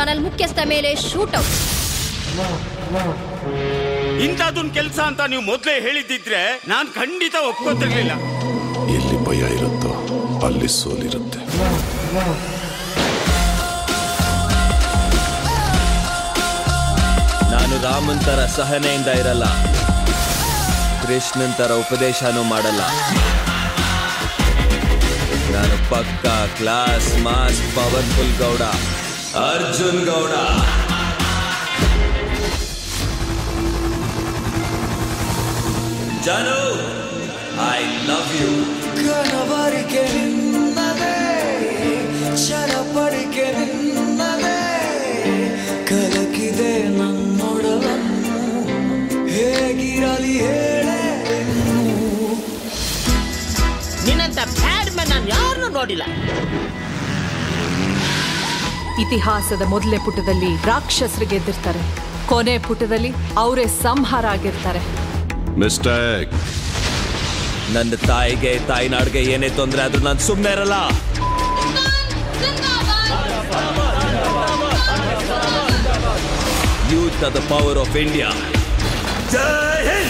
channel ಮುಖ್ಯಸ್ಥ ಮೇಲೆ shootout ಇಂಥದೊಂದು ಕೆಲಸ ಅಂತ ನೀವು ಮೊದಲೇ ಹೇಳಿದ್ದಿದ್ರೆ ನಾನು ಖಂಡಿತ ಒಪ್ಕೋತಿರ್ಲಿಲ್ಲ ಎಲ್ಲಿ ಭಯ ಇರುತ್ತೋ ಅಲ್ಲಿ ಸೋಲಿರುತ್ತೆ ನಾನು ರಾಮನ್ ತರ ಸಹನೆಯಿಂದ ಇರಲ್ಲ ಕೃಷ್ಣನ್ ತರ ಉಪದೇಶನೂ ಮಾಡಲ್ಲ ನಾನು ಪಕ್ಕ class mass powerful Gowda Arjun Gowda Janu I love you ಕನವರಿಕೆ ನಿನ್ನದೇ ಚರಪಡಿಕೆ ನಿನ್ನದೇ ಕಲಕಿದೆ ನನ್ನೊಡಲನ್ನು ಹೇಗಿರಲಿ ಹೇಳೆ ನಿನ್ನಂತ ಬ್ಯಾಡ್ ಮ್ಯಾನ್ ನಾನು ಯಾರನ್ನೂ ನೋಡಿಲ್ಲ ಇತಿಹಾಸದ ಮೊದಲನೇ ಪುಟದಲ್ಲಿ ರಾಕ್ಷಸರು ಗೆದ್ದಿರ್ತಾರೆ ಕೊನೆ ಪುಟದಲ್ಲಿ ಅವರೇ ಸಂಹಾರ ಆಗಿರ್ತಾರೆ ಮಿಸ್ಟೇಕ್ ನನ್ನ ತಾಯಿಗೆ ತಾಯಿನಾಡ್ಗೆ ಏನೇ ತೊಂದರೆ ಆದ್ರೂ ನಾನು ಸುಮ್ಮನೆ ಇರಲ್ಲ youth the power of India ಜೈ ಹಿಂದ್